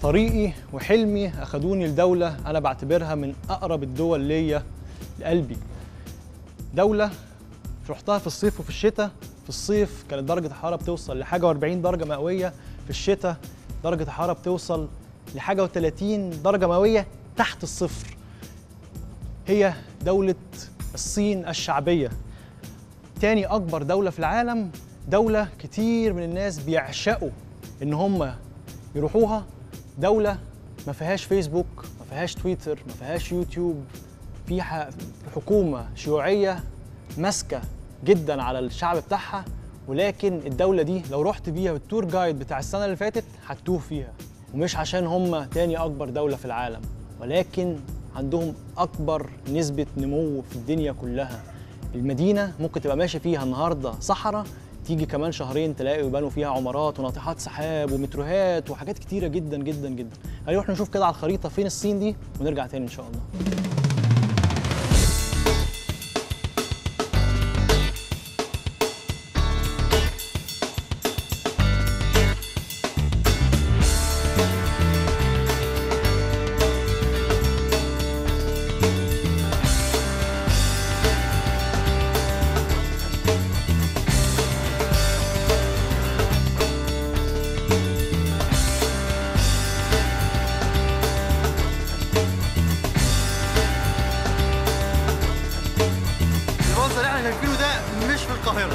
طريقي وحلمي اخدوني لدوله انا بعتبرها من اقرب الدول ليا لقلبي دوله رحتها في الصيف وفي الشتاء في الصيف كانت درجه الحراره بتوصل لحاجه و40 درجه مئويه في الشتاء درجه الحراره بتوصل لحاجه و30 درجه مئويه تحت الصفر هي دوله الصين الشعبيه تاني اكبر دوله في العالم دوله كتير من الناس بيعشقوا ان هم يروحوها دوله ما فيهاش فيسبوك ما فيهاش تويتر ما فيهاش يوتيوب في ح- حكومه شيوعيه ماسكه جدا على الشعب بتاعها ولكن الدوله دي لو رحت بيها بالتور جايد بتاع السنه اللي فاتت هتوه فيها ومش عشان هم تاني اكبر دوله في العالم ولكن عندهم اكبر نسبه نمو في الدنيا كلها المدينه ممكن تبقى ماشي فيها النهارده صحراء تيجي كمان شهرين تلاقي يبانوا فيها عمارات وناطحات سحاب ومتروهات وحاجات كتيره جدا جدا جدا هنروح نشوف كده على الخريطه فين الصين دي ونرجع تاني ان شاء الله المنظر اللي احنا شايفينه ده مش في القاهرة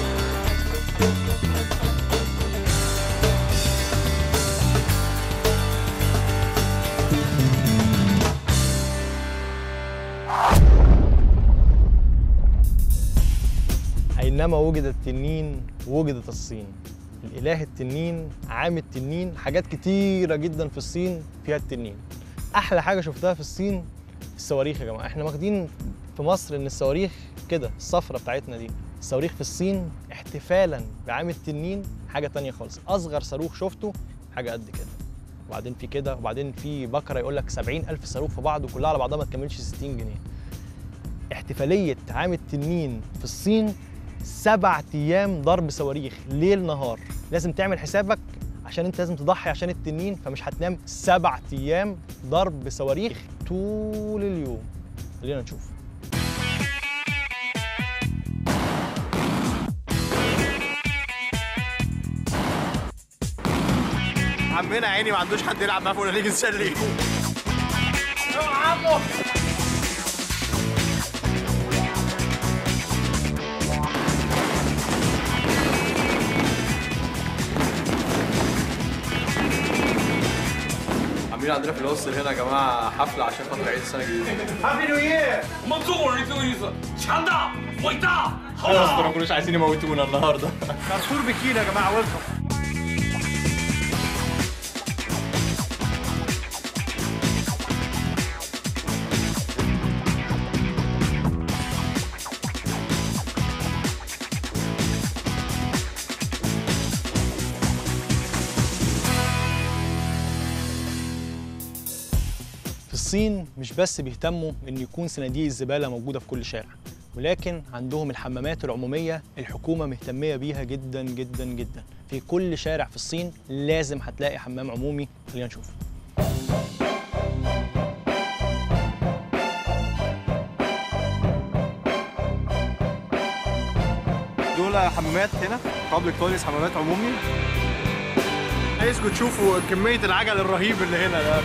أينما وجد التنين وجدت الصين الإله التنين عام التنين حاجات كتيرة جدا في الصين فيها التنين أحلى حاجة شفتها في الصين الصواريخ يا جماعة احنا واخدين في مصر إن الصواريخ كده الصفرة بتاعتنا دي الصواريخ في الصين احتفالا بعام التنين حاجة تانية خالص أصغر صاروخ شفته حاجة قد كده وبعدين في كده وبعدين في بكرة يقول لك 70 ألف صاروخ في بعض وكلها على بعضها ما تكملش 60 جنيه احتفالية عام التنين في الصين سبع ايام ضرب صواريخ ليل نهار لازم تعمل حسابك عشان انت لازم تضحي عشان التنين فمش هتنام سبع ايام ضرب صواريخ طول اليوم خلينا نشوف عمنا عيني ما عندوش حد يلعب معاه ولا نيجي نسلي عاملين عندنا في الهوستل هنا يا جماعه حفله عشان خاطر عيد السنه الجديده هابي نيو يير 我们中国人就有意思，强大、伟大，好不 خلاص 好 ما？كانوش عايزين يموتونا النهارده كارفور بكين يا جماعة ويلكم في الصين مش بس بيهتموا ان يكون صناديق الزباله موجوده في كل شارع ولكن عندهم الحمامات العموميه الحكومه مهتميه بيها جدا جدا جدا في كل شارع في الصين لازم هتلاقي حمام عمومي خلينا نشوف دول حمامات هنا بابليك تويلتس حمامات عمومي عايزكم تشوفوا كمية العجل الرهيب اللي هنا ده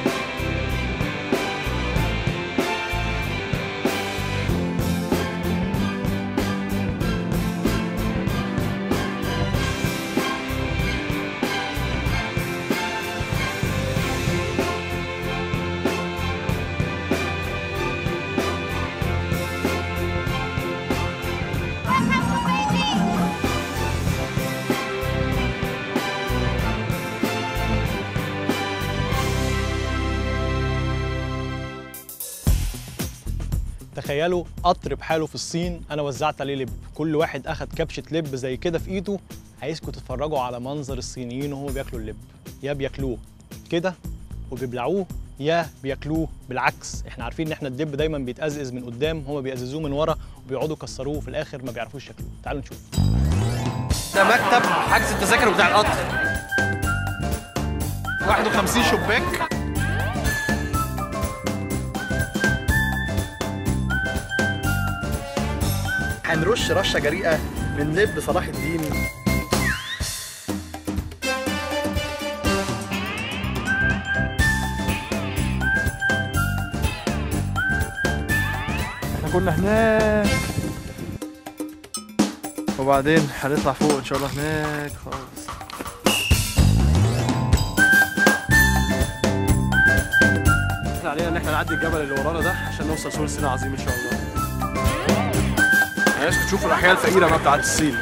تخيلوا قطر بحاله في الصين انا وزعت عليه لب كل واحد اخد كبشه لب زي كده في ايده عايزكم تتفرجوا على منظر الصينيين وهم بياكلوا اللب يا بياكلوه كده وبيبلعوه يا بياكلوه بالعكس احنا عارفين ان احنا الدب دايما بيتأزأز من قدام هما بيأززوه من ورا وبيقعدوا يكسروه وفي الاخر ما بيعرفوش ياكلوه تعالوا نشوف ده مكتب حجز التذاكر بتاع القطر 51 شباك هنرش رشه جريئه من لب صلاح الدين احنا كنا هناك وبعدين هنطلع فوق ان شاء الله هناك خالص احنا علينا ان احنا نعدي الجبل اللي ورانا ده عشان نوصل سور الصين العظيم ان شاء الله عايزكم تشوفوا الاحياء الفقيره بقى بتاعت الصين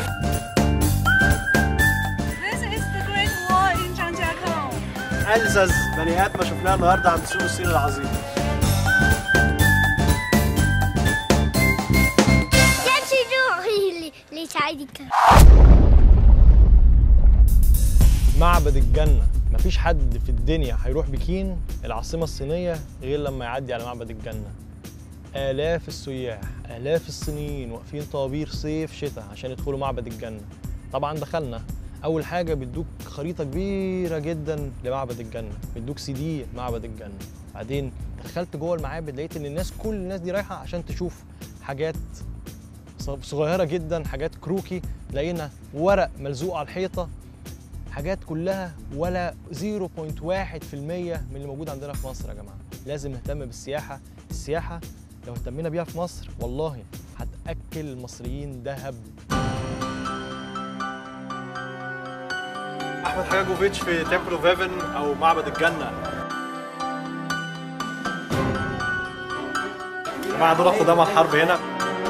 This is the Great Wall in Zhangjiakou. ألزز بني آدم شفناها النهارده عند سور الصين العظيم 先去就理理查一个。 معبد الجنة مفيش حد في الدنيا هيروح بكين العاصمة الصينية غير لما يعدي على معبد الجنة آلاف السياح آلاف الصينيين واقفين طوابير صيف شتاء عشان يدخلوا معبد الجنة طبعا دخلنا أول حاجة بيدوك خريطة كبيرة جدا لمعبد الجنة بيدوك سي دي معبد الجنة بعدين دخلت جوه المعابد لقيت إن الناس كل الناس دي رايحة عشان تشوف حاجات صغيرة جدا حاجات كروكي لقينا ورق ملزوق على الحيطة حاجات كلها ولا 0.1% من اللي موجود عندنا في مصر يا جماعه لازم نهتم بالسياحه السياحه لو اهتمينا بيها في مصر والله هتاكل المصريين ذهب احمد حجاجوفيتش في تمبل اوف هيفن او معبد الجنه جماعه دول قدامى الحرب هنا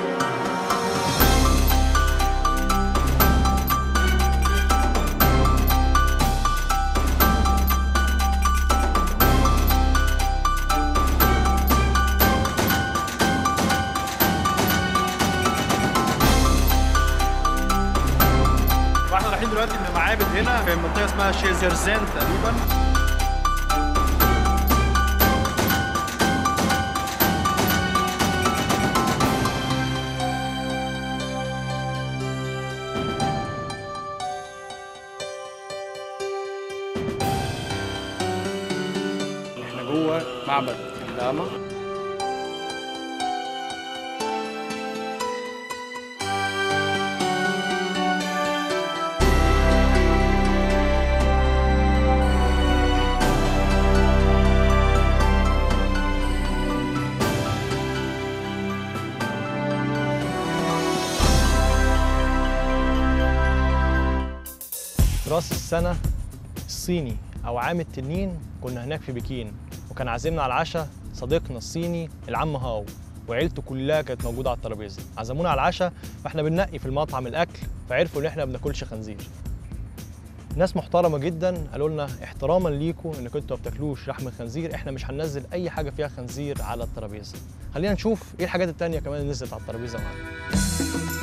واحنا رايحين دلوقتي من معابد هنا في منطقه اسمها شيزرزان تقريبا احنا جوه معبد اللاما راس السنه الصيني او عام التنين كنا هناك في بكين وكان عازمنا على العشاء صديقنا الصيني العم هاو وعيلته كلها كانت موجوده على الترابيزه عزمونا على العشاء فاحنا بننقي في المطعم الاكل فعرفوا ان احنا ما بناكلش خنزير ناس محترمه جدا قالوا لنا احتراما ليكم انكم انتوا ما بتاكلوش لحم الخنزير احنا مش هننزل اي حاجه فيها خنزير على الترابيزه خلينا نشوف ايه الحاجات التانية كمان اللي نزلت على الترابيزه معانا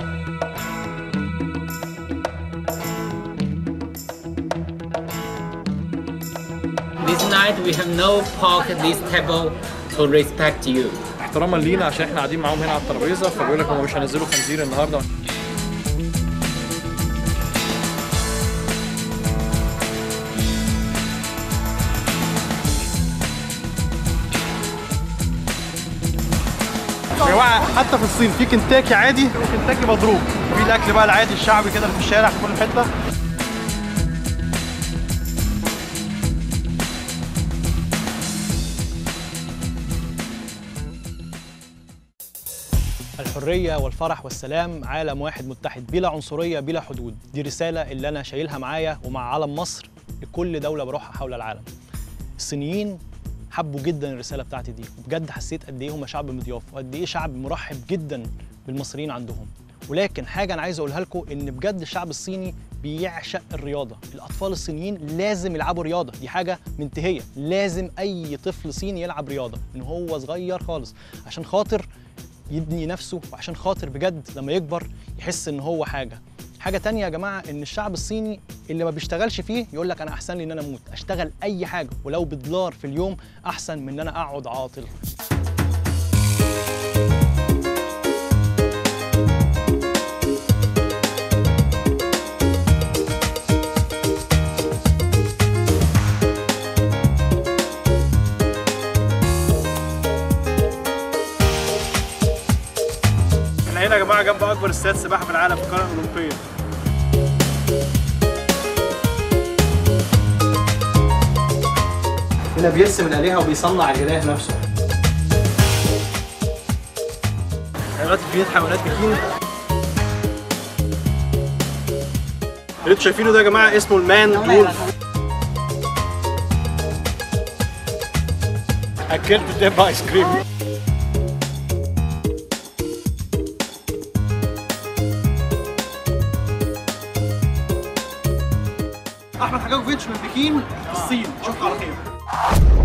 This night we have no pork at this table to respect you. احتراما لينا عشان احنا قاعدين معاهم هنا على الترابيزه فبيقول لك هم مش هينزلوا خنزير النهارده يا جماعه حتى في الصين في كنتاكي عادي وكنتاكي مضروب في الاكل بقى العادي الشعبي كده اللي في الشارع في كل حته الحرية والفرح والسلام عالم واحد متحد بلا عنصرية بلا حدود دي رسالة اللي أنا شايلها معايا ومع علم مصر لكل دولة بروحها حول العالم الصينيين حبوا جدا الرسالة بتاعتي دي وبجد حسيت قد إيه هم شعب مضياف وقد إيه شعب مرحب جدا بالمصريين عندهم ولكن حاجة أنا عايز أقولها لكم إن بجد الشعب الصيني بيعشق الرياضة الأطفال الصينيين لازم يلعبوا رياضة دي حاجة منتهية لازم أي طفل صيني يلعب رياضة من هو صغير خالص عشان خاطر يبني نفسه وعشان خاطر بجد لما يكبر يحس ان هو حاجه حاجه تانية يا جماعه ان الشعب الصيني اللي ما بيشتغلش فيه يقول لك انا احسن لي ان انا اموت اشتغل اي حاجه ولو بدولار في اليوم احسن من ان انا اقعد عاطل استاد سباحه في العالم في القاره الاولمبيه هنا بيرسم الالهه وبيصنع الاله نفسه حيوانات البيت حيوانات بكين اللي انتوا شايفينه ده يا جماعه اسمه المان وولف اكلت دب ايس كريم احمد حجاج فيتش من بكين في الصين اشوفكم على خير